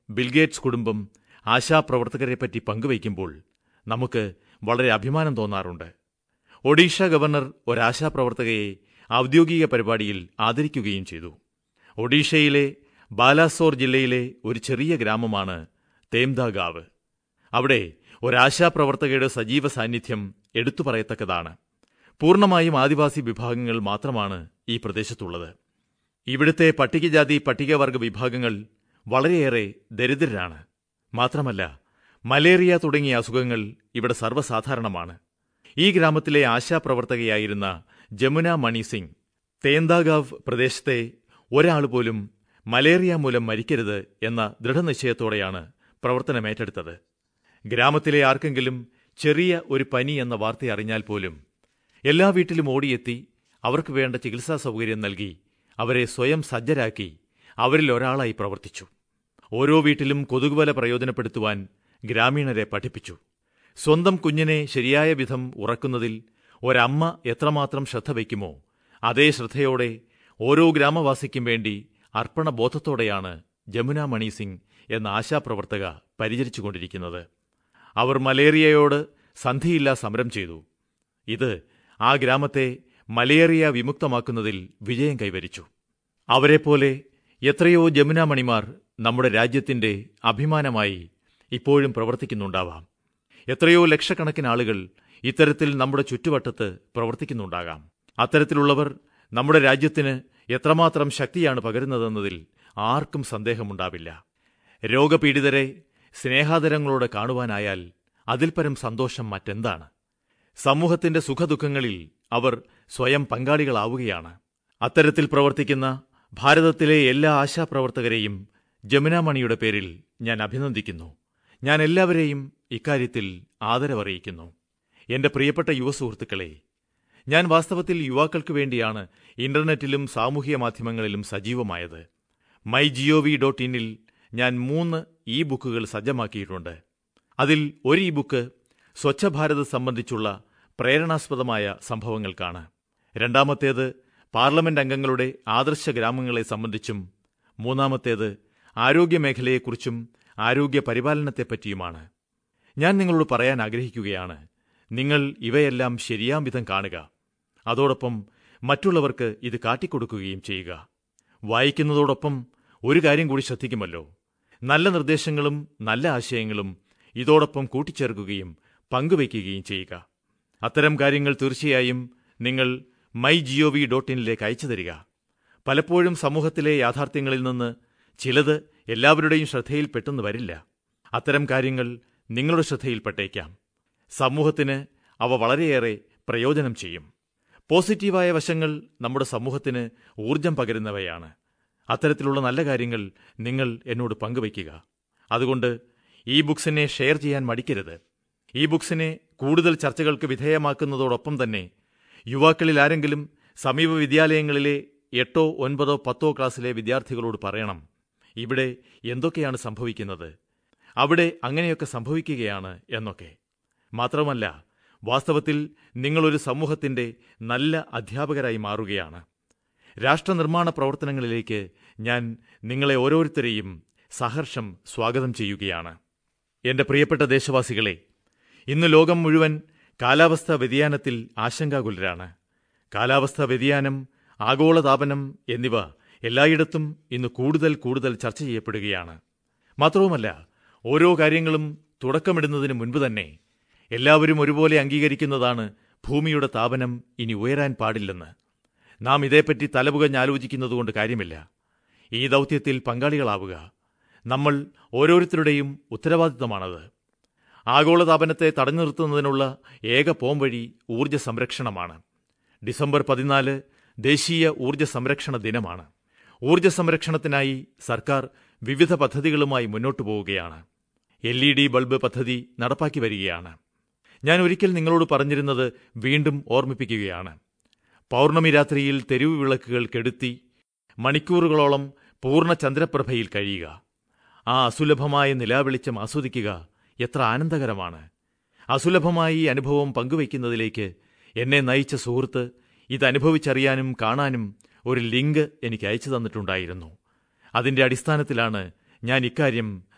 ബിൽഗേറ്റ്സ് കുടുംബം ആശാപ്രവർത്തകരെപ്പറ്റി പങ്കുവയ്ക്കുമ്പോൾ നമുക്ക് വളരെ അഭിമാനം തോന്നാറുണ്ട് ഒഡീഷ ഗവർണർ ഒരാശാപ്രവർത്തകയെ ഔദ്യോഗിക പരിപാടിയിൽ ആദരിക്കുകയും ചെയ്തു ഒഡീഷയിലെ ബാലാസോർ ജില്ലയിലെ ഒരു ചെറിയ ഗ്രാമമാണ് തേംദാഗാവ് അവിടെ ഒരാശാപ്രവർത്തകയുടെ സജീവ സാന്നിധ്യം എടുത്തു പറയത്തക്കതാണ് പൂർണ്ണമായും ആദിവാസി വിഭാഗങ്ങൾ മാത്രമാണ് ഈ പ്രദേശത്തുള്ളത് ഇവിടുത്തെ പട്ടികജാതി പട്ടികവർഗ വിഭാഗങ്ങൾ വളരെയേറെ ദരിദ്രരാണ് മാത്രമല്ല മലേറിയ തുടങ്ങിയ അസുഖങ്ങൾ ഇവിടെ സർവ്വസാധാരണമാണ് ഈ ഗ്രാമത്തിലെ ആശാപ്രവർത്തകയായിരുന്ന ജമുന മണി സിംഗ് തേന്താഗാവ് പ്രദേശത്തെ ഒരാൾ പോലും മലേറിയ മൂലം മരിക്കരുത് എന്ന ദൃഢനിശ്ചയത്തോടെയാണ് പ്രവർത്തനമേറ്റെടുത്തത് ഗ്രാമത്തിലെ ആർക്കെങ്കിലും ചെറിയ ഒരു പനി എന്ന വാർത്ത അറിഞ്ഞാൽ പോലും എല്ലാ വീട്ടിലും ഓടിയെത്തി അവർക്ക് വേണ്ട ചികിത്സാ സൗകര്യം നൽകി അവരെ സ്വയം സജ്ജരാക്കി അവരിൽ ഒരാളായി പ്രവർത്തിച്ചു ഓരോ വീട്ടിലും കൊതുകുവല പ്രയോജനപ്പെടുത്തുവാൻ ഗ്രാമീണരെ പഠിപ്പിച്ചു സ്വന്തം കുഞ്ഞിനെ ശരിയായ വിധം ഉറക്കുന്നതിൽ ഒരമ്മ എത്രമാത്രം ശ്രദ്ധ വയ്ക്കുമോ അതേ ശ്രദ്ധയോടെ ഓരോ ഗ്രാമവാസിക്കും വേണ്ടി അർപ്പണബോധത്തോടെയാണ് ജമുന മണി സിംഗ് എന്ന ആശാപ്രവർത്തക പരിചരിച്ചുകൊണ്ടിരിക്കുന്നത് അവർ മലേറിയയോട് സന്ധിയില്ലാ സമരം ചെയ്തു ഇത് ആ ഗ്രാമത്തെ മലേറിയ വിമുക്തമാക്കുന്നതിൽ വിജയം കൈവരിച്ചു അവരെപ്പോലെ എത്രയോ ജമുന മണിമാർ നമ്മുടെ രാജ്യത്തിന്റെ അഭിമാനമായി ഇപ്പോഴും പ്രവർത്തിക്കുന്നുണ്ടാവാം എത്രയോ ലക്ഷക്കണക്കിന് ആളുകൾ ഇത്തരത്തിൽ നമ്മുടെ ചുറ്റുവട്ടത്ത് പ്രവർത്തിക്കുന്നുണ്ടാകാം അത്തരത്തിലുള്ളവർ നമ്മുടെ രാജ്യത്തിന് എത്രമാത്രം ശക്തിയാണ് പകരുന്നതെന്നതിൽ ആർക്കും സന്ദേഹമുണ്ടാവില്ല രോഗപീഡിതരെ സ്നേഹാദരങ്ങളോടെ കാണുവാനായാൽ അതിൽപരം സന്തോഷം മറ്റെന്താണ് സമൂഹത്തിന്റെ സുഖദുഃഖങ്ങളിൽ അവർ സ്വയം പങ്കാളികളാവുകയാണ് അത്തരത്തിൽ പ്രവർത്തിക്കുന്ന ഭാരതത്തിലെ എല്ലാ ആശാപ്രവർത്തകരെയും ജമുനാമണിയുടെ പേരിൽ ഞാൻ അഭിനന്ദിക്കുന്നു ഞാൻ എല്ലാവരെയും ഇക്കാര്യത്തിൽ ആദരവറിയിക്കുന്നു എന്റെ പ്രിയപ്പെട്ട യുവസുഹൃത്തുക്കളെ ഞാൻ വാസ്തവത്തിൽ യുവാക്കൾക്ക് വേണ്ടിയാണ് ഇന്റർനെറ്റിലും സാമൂഹിക മാധ്യമങ്ങളിലും സജീവമായത് മൈ ജിഒവി ഡോട്ട് ഇന്നിൽ ഞാൻ മൂന്ന് ഇ ബുക്കുകൾ സജ്ജമാക്കിയിട്ടുണ്ട് അതിൽ ഒരു ഇ ബുക്ക് സ്വച്ഛ ഭാരത് സംബന്ധിച്ചുള്ള പ്രേരണാസ്പദമായ സംഭവങ്ങൾക്കാണ് രണ്ടാമത്തേത് പാർലമെന്റ് അംഗങ്ങളുടെ ആദർശ ഗ്രാമങ്ങളെ സംബന്ധിച്ചും മൂന്നാമത്തേത് ആരോഗ്യമേഖലയെക്കുറിച്ചും ആരോഗ്യ പരിപാലനത്തെപ്പറ്റിയുമാണ് ഞാൻ നിങ്ങളോട് പറയാൻ ആഗ്രഹിക്കുകയാണ് നിങ്ങൾ ഇവയെല്ലാം ശരിയാം വിധം കാണുക അതോടൊപ്പം മറ്റുള്ളവർക്ക് ഇത് കാട്ടിക്കൊടുക്കുകയും ചെയ്യുക വായിക്കുന്നതോടൊപ്പം ഒരു കാര്യം കൂടി ശ്രദ്ധിക്കുമല്ലോ നല്ല നിർദ്ദേശങ്ങളും നല്ല ആശയങ്ങളും ഇതോടൊപ്പം കൂട്ടിച്ചേർക്കുകയും പങ്കുവയ്ക്കുകയും ചെയ്യുക അത്തരം കാര്യങ്ങൾ തീർച്ചയായും നിങ്ങൾ മൈ ജിഒവി ഡോട്ട് ഇനിലേക്ക് അയച്ചു തരിക പലപ്പോഴും സമൂഹത്തിലെ യാഥാർത്ഥ്യങ്ങളിൽ നിന്ന് ചിലത് എല്ലാവരുടെയും ശ്രദ്ധയിൽപ്പെട്ടെന്ന് വരില്ല അത്തരം കാര്യങ്ങൾ നിങ്ങളുടെ ശ്രദ്ധയിൽപ്പെട്ടേക്കാം സമൂഹത്തിന് അവ വളരെയേറെ പ്രയോജനം ചെയ്യും പോസിറ്റീവായ വശങ്ങൾ നമ്മുടെ സമൂഹത്തിന് ഊർജ്ജം പകരുന്നവയാണ് അത്തരത്തിലുള്ള നല്ല കാര്യങ്ങൾ നിങ്ങൾ എന്നോട് പങ്കുവയ്ക്കുക അതുകൊണ്ട് ഈ ബുക്സിനെ ഷെയർ ചെയ്യാൻ മടിക്കരുത് ഈ ബുക്സിനെ കൂടുതൽ ചർച്ചകൾക്ക് വിധേയമാക്കുന്നതോടൊപ്പം തന്നെ യുവാക്കളിൽ ആരെങ്കിലും സമീപ വിദ്യാലയങ്ങളിലെ എട്ടോ ഒൻപതോ പത്തോ ക്ലാസ്സിലെ വിദ്യാർത്ഥികളോട് പറയണം ഇവിടെ എന്തൊക്കെയാണ് സംഭവിക്കുന്നത് അവിടെ അങ്ങനെയൊക്കെ സംഭവിക്കുകയാണ് എന്നൊക്കെ മാത്രമല്ല വാസ്തവത്തിൽ നിങ്ങളൊരു സമൂഹത്തിന്റെ നല്ല അധ്യാപകരായി മാറുകയാണ് രാഷ്ട്രനിർമ്മാണ പ്രവർത്തനങ്ങളിലേക്ക് ഞാൻ നിങ്ങളെ ഓരോരുത്തരെയും സഹർഷം സ്വാഗതം ചെയ്യുകയാണ് എന്റെ പ്രിയപ്പെട്ട ദേശവാസികളെ ഇന്ന് ലോകം മുഴുവൻ കാലാവസ്ഥാ വ്യതിയാനത്തിൽ ആശങ്കാകുലരാണ് കാലാവസ്ഥാ വ്യതിയാനം ആഗോളതാപനം എന്നിവ എല്ലായിടത്തും ഇന്ന് കൂടുതൽ കൂടുതൽ ചർച്ച ചെയ്യപ്പെടുകയാണ് മാത്രവുമല്ല ഓരോ കാര്യങ്ങളും തുടക്കമിടുന്നതിന് മുൻപ് തന്നെ എല്ലാവരും ഒരുപോലെ അംഗീകരിക്കുന്നതാണ് ഭൂമിയുടെ താപനം ഇനി ഉയരാൻ പാടില്ലെന്ന് നാം ഇതേപ്പറ്റി തലപുകഞ്ഞാലോചിക്കുന്നതുകൊണ്ട് കാര്യമില്ല ഈ ദൌത്യത്തിൽ പങ്കാളികളാവുക നമ്മൾ ഓരോരുത്തരുടെയും ഉത്തരവാദിത്തമാണത് ആഗോളതാപനത്തെ തടഞ്ഞു നിർത്തുന്നതിനുള്ള ഏക പോംവഴി ഊർജ്ജ സംരക്ഷണമാണ് ഡിസംബർ പതിനാല് ദേശീയ ഊർജ്ജ സംരക്ഷണ ദിനമാണ് ഊർജ്ജ സംരക്ഷണത്തിനായി സർക്കാർ വിവിധ പദ്ധതികളുമായി മുന്നോട്ടു പോവുകയാണ് എൽ ഇ ഡി ബൾബ് പദ്ധതി നടപ്പാക്കി വരികയാണ് ഞാൻ ഒരിക്കൽ നിങ്ങളോട് പറഞ്ഞിരുന്നത് വീണ്ടും ഓർമ്മിപ്പിക്കുകയാണ് പൌർണമി രാത്രിയിൽ തെരുവ് വിളക്കുകൾ കെടുത്തി മണിക്കൂറുകളോളം പൂർണ്ണ ചന്ദ്രപ്രഭയിൽ കഴിയുക ആ അസുലഭമായ നിലാവെളിച്ചം ആസ്വദിക്കുക എത്ര ആനന്ദകരമാണ് അസുലഭമായ ഈ അനുഭവം പങ്കുവയ്ക്കുന്നതിലേക്ക് എന്നെ നയിച്ച സുഹൃത്ത് ഇത് അനുഭവിച്ചറിയാനും കാണാനും ഒരു ലിങ്ക് എനിക്ക് അയച്ചു തന്നിട്ടുണ്ടായിരുന്നു അതിന്റെ അടിസ്ഥാനത്തിലാണ് ഞാൻ ഇക്കാര്യം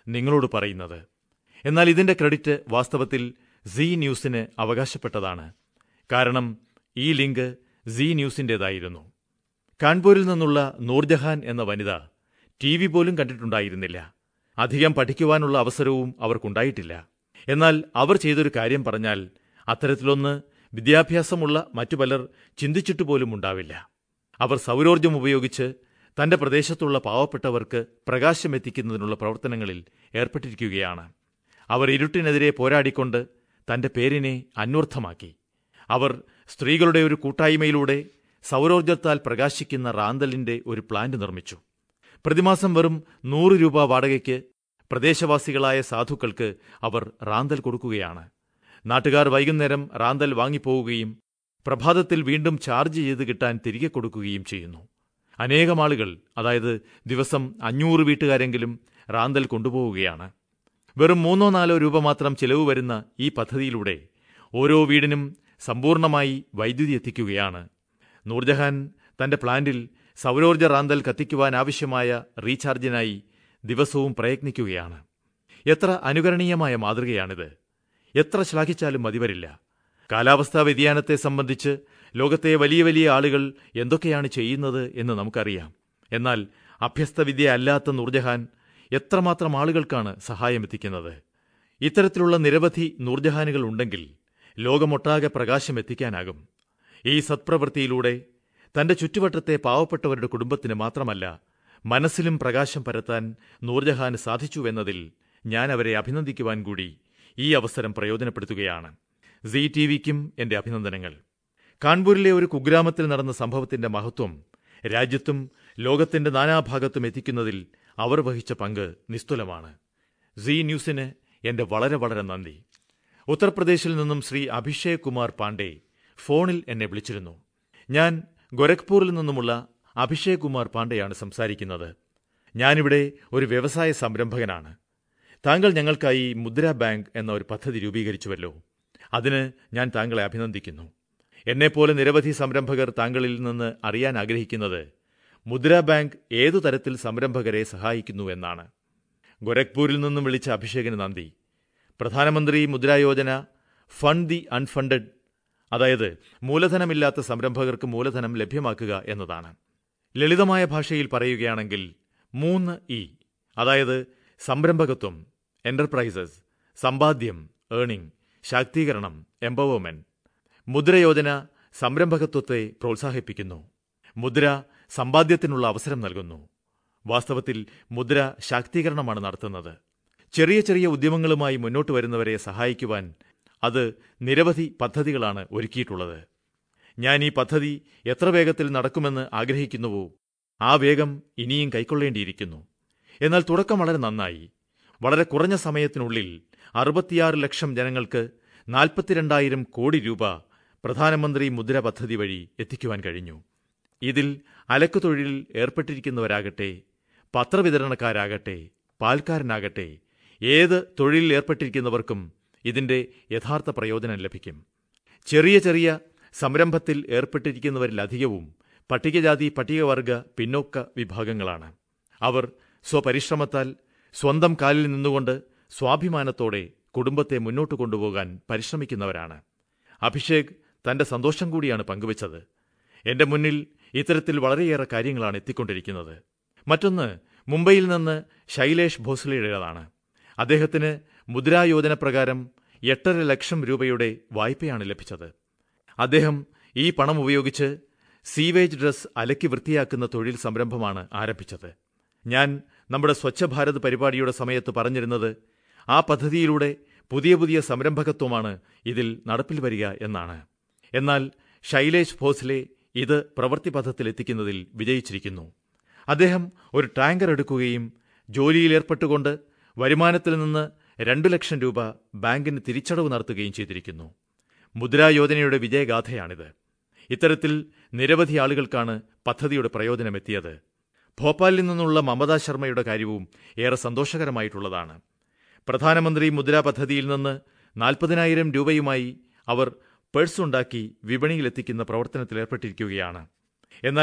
നിങ്ങളോട് പറയുന്നത് എന്നാൽ ഇതിന്റെ ക്രെഡിറ്റ് വാസ്തവത്തിൽ സീ ന്യൂസിന് അവകാശപ്പെട്ടതാണ് കാരണം ഈ ലിങ്ക് സീ ന്യൂസിന്റേതായിരുന്നു കാൺപൂരിൽ നിന്നുള്ള നൂർജഹാൻ എന്ന വനിത ടിവി പോലും കണ്ടിട്ടുണ്ടായിരുന്നില്ല അധികം പഠിക്കുവാനുള്ള അവസരവും അവർക്കുണ്ടായിട്ടില്ല എന്നാൽ അവർ ചെയ്തൊരു കാര്യം പറഞ്ഞാൽ അത്തരത്തിലൊന്ന് വിദ്യാഭ്യാസമുള്ള മറ്റു പലർ ചിന്തിച്ചിട്ടുപോലും ഉണ്ടാവില്ല അവർ സൌരോർജ്ജം ഉപയോഗിച്ച് തന്റെ പ്രദേശത്തുള്ള പാവപ്പെട്ടവർക്ക് പ്രകാശമെത്തിക്കുന്നതിനുള്ള പ്രവർത്തനങ്ങളിൽ ഏർപ്പെട്ടിരിക്കുകയാണ് അവർ ഇരുട്ടിനെതിരെ പോരാടിക്കൊണ്ട് തന്റെ പേരിനെ അന്വർത്ഥമാക്കി അവർ സ്ത്രീകളുടെ ഒരു കൂട്ടായ്മയിലൂടെ സൌരോർജ്ജത്താൽ പ്രകാശിക്കുന്ന റാന്തലിന്റെ ഒരു പ്ലാന്റ് നിർമ്മിച്ചു പ്രതിമാസം വെറും നൂറ് രൂപ വാടകയ്ക്ക് പ്രദേശവാസികളായ സാധുക്കൾക്ക് അവർ റാന്തൽ കൊടുക്കുകയാണ് നാട്ടുകാർ വൈകുന്നേരം റാന്തൽ വാങ്ങിപ്പോവുകയും പ്രഭാതത്തിൽ വീണ്ടും ചാർജ് ചെയ്ത് കിട്ടാൻ തിരികെ കൊടുക്കുകയും ചെയ്യുന്നു അനേകം ആളുകൾ അതായത് ദിവസം അഞ്ഞൂറ് വീട്ടുകാരെങ്കിലും റാന്തൽ കൊണ്ടുപോവുകയാണ് വെറും മൂന്നോ നാലോ രൂപ മാത്രം ചിലവ് വരുന്ന ഈ പദ്ധതിയിലൂടെ ഓരോ വീടിനും സമ്പൂർണ്ണമായി വൈദ്യുതി എത്തിക്കുകയാണ് നൂർജഹാൻ തന്റെ പ്ലാന്റിൽ സൌരോർജ്ജ റാന്തൽ കത്തിക്കുവാൻ ആവശ്യമായ റീചാർജിനായി ദിവസവും പ്രയത്നിക്കുകയാണ് എത്ര അനുകരണീയമായ മാതൃകയാണിത് എത്ര ശ്ലാഘിച്ചാലും മതിവരില്ല കാലാവസ്ഥാ വ്യതിയാനത്തെ സംബന്ധിച്ച് ലോകത്തെ വലിയ വലിയ ആളുകൾ എന്തൊക്കെയാണ് ചെയ്യുന്നത് എന്ന് നമുക്കറിയാം എന്നാൽ അഭ്യസ്തവിദ്യ അല്ലാത്ത നൂർജഹാൻ എത്രമാത്രം ആളുകൾക്കാണ് സഹായമെത്തിക്കുന്നത് ഇത്തരത്തിലുള്ള നിരവധി നൂർജഹാനുകൾ ഉണ്ടെങ്കിൽ ലോകമൊട്ടാകെ പ്രകാശം എത്തിക്കാനാകും ഈ സത്പ്രവൃത്തിയിലൂടെ തന്റെ ചുറ്റുവട്ടത്തെ പാവപ്പെട്ടവരുടെ കുടുംബത്തിന് മാത്രമല്ല മനസ്സിലും പ്രകാശം പരത്താൻ നൂർജഹാന് സാധിച്ചുവെന്നതിൽ ഞാൻ അവരെ അഭിനന്ദിക്കുവാൻ കൂടി ഈ അവസരം പ്രയോജനപ്പെടുത്തുകയാണ് സീ ടിവിക്കും എന്റെ അഭിനന്ദനങ്ങൾ കാൺപൂരിലെ ഒരു കുഗ്രാമത്തിൽ നടന്ന സംഭവത്തിന്റെ മഹത്വം രാജ്യത്തും ലോകത്തിന്റെ നാനാഭാഗത്തും എത്തിക്കുന്നതിൽ അവർ വഹിച്ച പങ്ക് നിസ്തുലമാണ് സീ ന്യൂസിന് എന്റെ വളരെ വളരെ നന്ദി ഉത്തർപ്രദേശിൽ നിന്നും ശ്രീ അഭിഷേക് കുമാർ പാണ്ഡെ ഫോണിൽ എന്നെ വിളിച്ചിരുന്നു ഞാൻ ഗോരഖ്പൂരിൽ നിന്നുമുള്ള അഭിഷേക് കുമാർ പാണ്ഡെയാണ് സംസാരിക്കുന്നത് ഞാനിവിടെ ഒരു വ്യവസായ സംരംഭകനാണ് താങ്കൾ ഞങ്ങൾക്കായി മുദ്ര ബാങ്ക് എന്ന ഒരു പദ്ധതി രൂപീകരിച്ചുവല്ലോ അതിന് ഞാൻ താങ്കളെ അഭിനന്ദിക്കുന്നു എന്നെപ്പോലെ നിരവധി സംരംഭകർ താങ്കളിൽ നിന്ന് അറിയാൻ ആഗ്രഹിക്കുന്നത് മുദ്ര ബാങ്ക് ഏതു തരത്തിൽ സംരംഭകരെ സഹായിക്കുന്നു എന്നാണ് ഗോരഖ്പൂരിൽ നിന്നും വിളിച്ച അഭിഷേകിന് നന്ദി പ്രധാനമന്ത്രി Mudra Yojana fund the unfunded അതായത് മൂലധനമില്ലാത്ത സംരംഭകർക്ക് മൂലധനം ലഭ്യമാക്കുക എന്നതാണ് ലളിതമായ ഭാഷയിൽ പറയുകയാണെങ്കിൽ മൂന്ന് ഇ അതായത് സംരംഭകത്വം എന്റർപ്രൈസസ് സമ്പാദ്യം ഏണിംഗ് ശാക്തീകരണം എംപവർമെന്റ് മുദ്രയോജന സംരംഭകത്വത്തെ പ്രോത്സാഹിപ്പിക്കുന്നു മുദ്ര സമ്പാദ്യത്തിനുള്ള അവസരം നൽകുന്നു വാസ്തവത്തിൽ മുദ്ര ശാക്തീകരണമാണ് നടത്തുന്നത് ചെറിയ ചെറിയ ഉദ്യമങ്ങളുമായി മുന്നോട്ട് വരുന്നവരെ സഹായിക്കുവാൻ അത് നിരവധി പദ്ധതികളാണ് ഒരുക്കിയിട്ടുള്ളത് ഞാൻ ഈ പദ്ധതി എത്ര വേഗത്തിൽ നടക്കുമെന്ന് ആഗ്രഹിക്കുന്നുവോ ആ വേഗം ഇനിയും കൈക്കൊള്ളേണ്ടിയിരിക്കുന്നു എന്നാൽ തുടക്കം വളരെ നന്നായി വളരെ കുറഞ്ഞ സമയത്തിനുള്ളിൽ അറുപത്തിയാറ് ലക്ഷം ജനങ്ങൾക്ക് നാൽപ്പത്തിരണ്ടായിരം കോടി രൂപ പ്രധാനമന്ത്രി മുദ്ര പദ്ധതി വഴി എത്തിക്കുവാൻ കഴിഞ്ഞു ഇതിൽ അലക്കുതൊഴിലിൽ ഏർപ്പെട്ടിരിക്കുന്നവരാകട്ടെ പത്രവിതരണക്കാരാകട്ടെ പാൽക്കാരനാകട്ടെ ഏത് തൊഴിലിൽ ഏർപ്പെട്ടിരിക്കുന്നവർക്കും ഇതിന്റെ യഥാർത്ഥ പ്രയോജനം ലഭിക്കും ചെറിയ ചെറിയ സംരംഭത്തിൽ ഏർപ്പെട്ടിരിക്കുന്നവരിലധികവും പട്ടികജാതി പട്ടികവർഗ പിന്നോക്ക വിഭാഗങ്ങളാണ് അവർ സ്വപരിശ്രമത്താൽ സ്വന്തം കാലിൽ നിന്നുകൊണ്ട് സ്വാഭിമാനത്തോടെ കുടുംബത്തെ മുന്നോട്ട് കൊണ്ടുപോകാൻ പരിശ്രമിക്കുന്നവരാണ് അഭിഷേക് തന്റെ സന്തോഷം കൂടിയാണ് പങ്കുവച്ചത് എന്റെ മുന്നിൽ ഇത്തരത്തിൽ വളരെയേറെ കാര്യങ്ങളാണ് എത്തിക്കൊണ്ടിരിക്കുന്നത് മറ്റൊന്ന് മുംബൈയിൽ നിന്ന് ശൈലേഷ് ഭോസ്ലെയുടേതാണ് അദ്ദേഹത്തിന് മുദ്രാ യോജന പ്രകാരം എട്ടര ലക്ഷം രൂപയുടെ വായ്പയാണ് ലഭിച്ചത് അദ്ദേഹം ഈ പണം ഉപയോഗിച്ച് സീവേജ് ഡ്രസ് അലക്കി വൃത്തിയാക്കുന്ന തൊഴിൽ സംരംഭമാണ് ആരംഭിച്ചത് ഞാൻ നമ്മുടെ സ്വച്ഛ ഭാരത് പരിപാടിയുടെ സമയത്ത് പറഞ്ഞിരുന്നത് ആ പദ്ധതിയിലൂടെ പുതിയ പുതിയ സംരംഭകത്വമാണ് ഇതിൽ നടപ്പിൽ വരിക എന്നാണ് എന്നാൽ ശൈലേഷ് ഭോസ്ലെ ഇത് പ്രവൃത്തിപഥത്തിലെത്തിക്കുന്നതിൽ വിജയിച്ചിരിക്കുന്നു അദ്ദേഹം ഒരു ടാങ്കർ എടുക്കുകയും ജോലിയിലേർപ്പെട്ടുകൊണ്ട് വരുമാനത്തിൽ നിന്ന് രണ്ടു ലക്ഷം രൂപ ബാങ്കിന് തിരിച്ചടവ് നടത്തുകയും ചെയ്തിരിക്കുന്നു മുദ്രാ യോജനയുടെ വിജയഗാഥയാണിത് ഇത്തരത്തിൽ നിരവധി ആളുകൾക്കാണ് പദ്ധതിയുടെ പ്രയോജനമെത്തിയത് ഭോപ്പാലിൽ നിന്നുള്ള മമതാ ശർമ്മയുടെ കാര്യവും ഏറെ സന്തോഷകരമായിട്ടുള്ളതാണ് പ്രധാനമന്ത്രി മുദ്രാ പദ്ധതിയിൽ നിന്ന് നാൽപ്പതിനായിരം രൂപയുമായി അവർ പേഴ്സുണ്ടാക്കി വിപണിയിലെത്തിക്കുന്ന പ്രവർത്തനത്തിലേർപ്പെട്ടിരിക്കുകയാണ് എന്നാൽ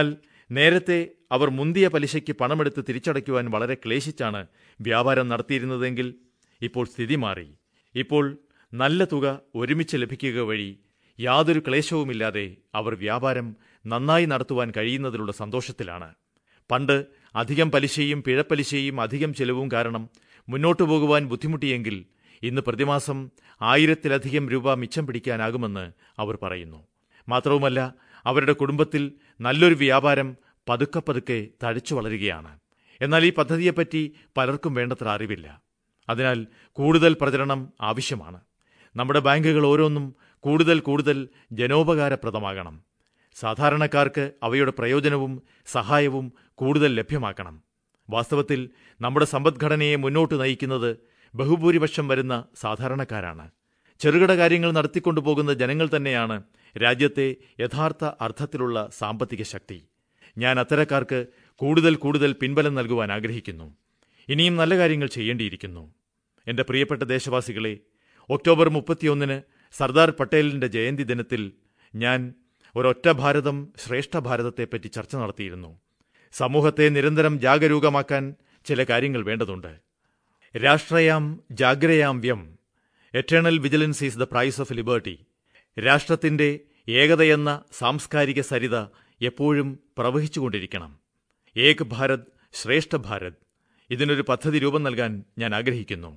നേരത്തെ അവർ മുന്തിയ പലിശയ്ക്ക് പണമെടുത്ത് തിരിച്ചടയ്ക്കുവാൻ വളരെ ക്ലേശിച്ചാണ് വ്യാപാരം നടത്തിയിരുന്നതെങ്കിൽ ഇപ്പോൾ സ്ഥിതി മാറി ഇപ്പോൾ നല്ല തുക ഒരുമിച്ച് ലഭിക്കുക വഴി യാതൊരു ക്ലേശവുമില്ലാതെ അവർ വ്യാപാരം നന്നായി നടത്തുവാൻ കഴിയുന്നതിലുള്ള സന്തോഷത്തിലാണ് പണ്ട് അധികം പലിശയും പിഴപ്പലിശയും അധികം ചെലവും കാരണം മുന്നോട്ടു പോകുവാൻ ബുദ്ധിമുട്ടിയെങ്കിൽ ഇന്ന് പ്രതിമാസം ആയിരത്തിലധികം രൂപ മിച്ചം പിടിക്കാനാകുമെന്ന് അവർ പറയുന്നു മാത്രവുമല്ല അവരുടെ കുടുംബത്തിൽ നല്ലൊരു വ്യാപാരം പതുക്കെ പതുക്കെ തഴച്ചു വളരുകയാണ് എന്നാൽ ഈ പദ്ധതിയെപ്പറ്റി പലർക്കും വേണ്ടത്ര അറിവില്ല അതിനാൽ കൂടുതൽ പ്രചരണം ആവശ്യമാണ് നമ്മുടെ ബാങ്കുകൾ ഓരോന്നും കൂടുതൽ കൂടുതൽ ജനോപകാരപ്രദമാകണം സാധാരണക്കാർക്ക് അവയുടെ പ്രയോജനവും സഹായവും കൂടുതൽ ലഭ്യമാക്കണം വാസ്തവത്തിൽ നമ്മുടെ സമ്പദ്ഘടനയെ മുന്നോട്ട് നയിക്കുന്നത് ബഹുഭൂരിപക്ഷം വരുന്ന സാധാരണക്കാരാണ് ചെറുകിട കാര്യങ്ങൾ നടത്തിക്കൊണ്ടുപോകുന്ന ജനങ്ങൾ തന്നെയാണ് രാജ്യത്തെ യഥാർത്ഥ അർത്ഥത്തിലുള്ള സാമ്പത്തിക ശക്തി ഞാൻ അത്തരക്കാർക്ക് കൂടുതൽ കൂടുതൽ പിൻബലം നൽകുവാൻ ആഗ്രഹിക്കുന്നു ഇനിയും നല്ല കാര്യങ്ങൾ ചെയ്യേണ്ടിയിരിക്കുന്നു എന്റെ പ്രിയപ്പെട്ട ദേശവാസികളെ ഒക്ടോബർ മുപ്പത്തിയൊന്നിന് സർദാർ പട്ടേലിന്റെ ജയന്തി ദിനത്തിൽ ഞാൻ ഒരൊറ്റ ഭാരതം ശ്രേഷ്ഠ ഭാരതത്തെപ്പറ്റി ചർച്ച നടത്തിയിരുന്നു സമൂഹത്തെ നിരന്തരം ജാഗരൂകമാക്കാൻ ചില കാര്യങ്ങൾ വേണ്ടതുണ്ട് രാഷ്ട്രയാം ജാഗ്രയാം വ്യം eternal vigilance is the price of liberty രാഷ്ട്രത്തിന്റെ ഏകതയെന്ന സാംസ്കാരിക സരിത എപ്പോഴും പ്രവഹിച്ചുകൊണ്ടിരിക്കണം ഏക് ഭാരത് ശ്രേഷ്ഠ ഭാരത് ഇതിനൊരു പദ്ധതി രൂപം നൽകാൻ ഞാൻ ആഗ്രഹിക്കുന്നു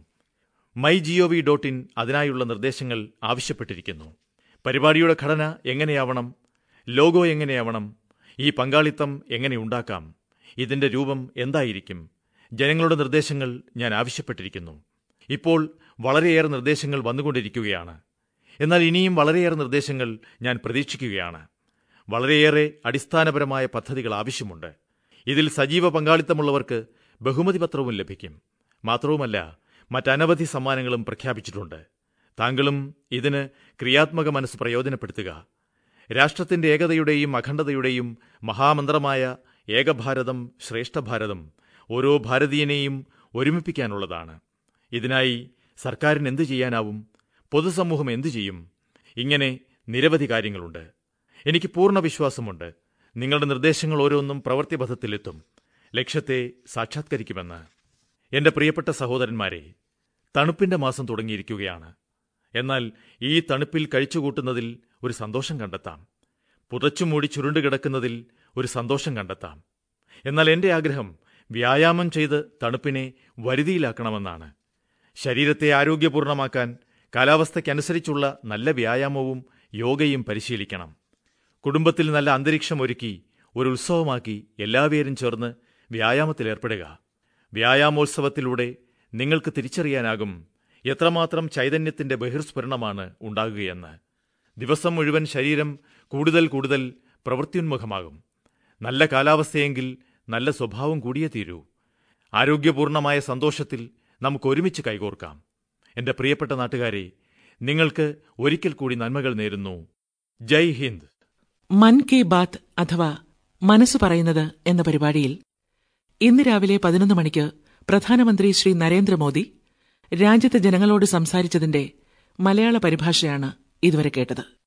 മൈ ജിഒവി ഡോട്ട് ഇൻ അതിനായുള്ള നിർദ്ദേശങ്ങൾ ആവശ്യപ്പെട്ടിരിക്കുന്നു പരിപാടിയുടെ ഘടന എങ്ങനെയാവണം ലോഗോ എങ്ങനെയാവണം ഈ പങ്കാളിത്തം എങ്ങനെ ഉണ്ടാക്കാം ഇതിന്റെ രൂപം എന്തായിരിക്കും ജനങ്ങളുടെ നിർദ്ദേശങ്ങൾ ഞാൻ ആവശ്യപ്പെട്ടിരിക്കുന്നു ഇപ്പോൾ വളരെയേറെ നിർദ്ദേശങ്ങൾ വന്നുകൊണ്ടിരിക്കുകയാണ് എന്നാൽ ഇനിയും വളരെയേറെ നിർദ്ദേശങ്ങൾ ഞാൻ പ്രതീക്ഷിക്കുകയാണ് വളരെയേറെ അടിസ്ഥാനപരമായ പദ്ധതികൾ ആവശ്യമുണ്ട് ഇതിൽ സജീവ പങ്കാളിത്തമുള്ളവർക്ക് ബഹുമതി പത്രവും ലഭിക്കും മാത്രവുമല്ല മറ്റനവധി സമ്മാനങ്ങളും പ്രഖ്യാപിച്ചിട്ടുണ്ട് താങ്കളും ഇതിന് ക്രിയാത്മക മനസ്സ് പ്രയോജനപ്പെടുത്തുക രാഷ്ട്രത്തിന്റെ ഏകതയുടെയും അഖണ്ഡതയുടെയും മഹാമന്ത്രമായ ഏകഭാരതം ശ്രേഷ്ഠഭാരതം ഓരോ ഭാരതീയനെയും ഒരുമിപ്പിക്കാനുള്ളതാണ് ഇതിനായി സർക്കാരിന് എന്തു ചെയ്യാനാവും പൊതുസമൂഹം എന്തു ചെയ്യും ഇങ്ങനെ നിരവധി കാര്യങ്ങളുണ്ട് എനിക്ക് പൂർണ്ണ വിശ്വാസമുണ്ട് നിങ്ങളുടെ നിർദ്ദേശങ്ങൾ ഓരോന്നും പ്രവൃത്തിപഥത്തിലെത്തും ലക്ഷ്യത്തെ സാക്ഷാത്കരിക്കുമെന്ന് എന്റെ പ്രിയപ്പെട്ട സഹോദരന്മാരെ തണുപ്പിന്റെ മാസം തുടങ്ങിയിരിക്കുകയാണ് എന്നാൽ ഈ തണുപ്പിൽ കഴിച്ചുകൂട്ടുന്നതിൽ ഒരു സന്തോഷം കണ്ടെത്താം പുതച്ചുമൂടി ചുരുണ്ടുകിടക്കുന്നതിൽ ഒരു സന്തോഷം കണ്ടെത്താം എന്നാൽ എന്റെ ആഗ്രഹം വ്യായാമം ചെയ്ത് തണുപ്പിനെ വരുതിയിലാക്കണമെന്നാണ് ശരീരത്തെ ആരോഗ്യപൂർണമാക്കാൻ കാലാവസ്ഥയ്ക്കനുസരിച്ചുള്ള നല്ല വ്യായാമവും യോഗയും പരിശീലിക്കണം കുടുംബത്തിൽ നല്ല അന്തരീക്ഷം ഒരുക്കി ഒരു ഉത്സവമാക്കി എല്ലാവരും ചേർന്ന് വ്യായാമത്തിലേർപ്പെടുക വ്യായാമോത്സവത്തിലൂടെ നിങ്ങൾക്ക് തിരിച്ചറിയാനാകും എത്രമാത്രം ചൈതന്യത്തിന്റെ ബഹിർസ്ഫുരണമാണ് ഉണ്ടാകുകയെന്ന് ദിവസം മുഴുവൻ ശരീരം കൂടുതൽ കൂടുതൽ പ്രവൃത്യുന്മുഖമാകും നല്ല കാലാവസ്ഥയെങ്കിൽ നല്ല സ്വഭാവം കൂടിയേ തീരൂ ആരോഗ്യപൂർണമായ സന്തോഷത്തിൽ നമുക്ക് ഒരുമിച്ച് കൈകോർക്കാം എന്റെ പ്രിയപ്പെട്ട നാട്ടുകാരെ നിങ്ങൾക്ക് ഒരിക്കൽ കൂടി നന്മകൾ നേരുന്നു ജയ് ഹിന്ദ് മൻ കി ബാത്ത് അഥവാ മനസ്സ് പറയുന്നത് എന്ന പരിപാടിയിൽ ഇന്ന് രാവിലെ പതിനൊന്ന് മണിക്ക് പ്രധാനമന്ത്രി ശ്രീ നരേന്ദ്രമോദി രാജ്യത്തെ ജനങ്ങളോട് സംസാരിച്ചതിന്റെ മലയാള പരിഭാഷയാണ് ഇതുവരെ കേട്ടത്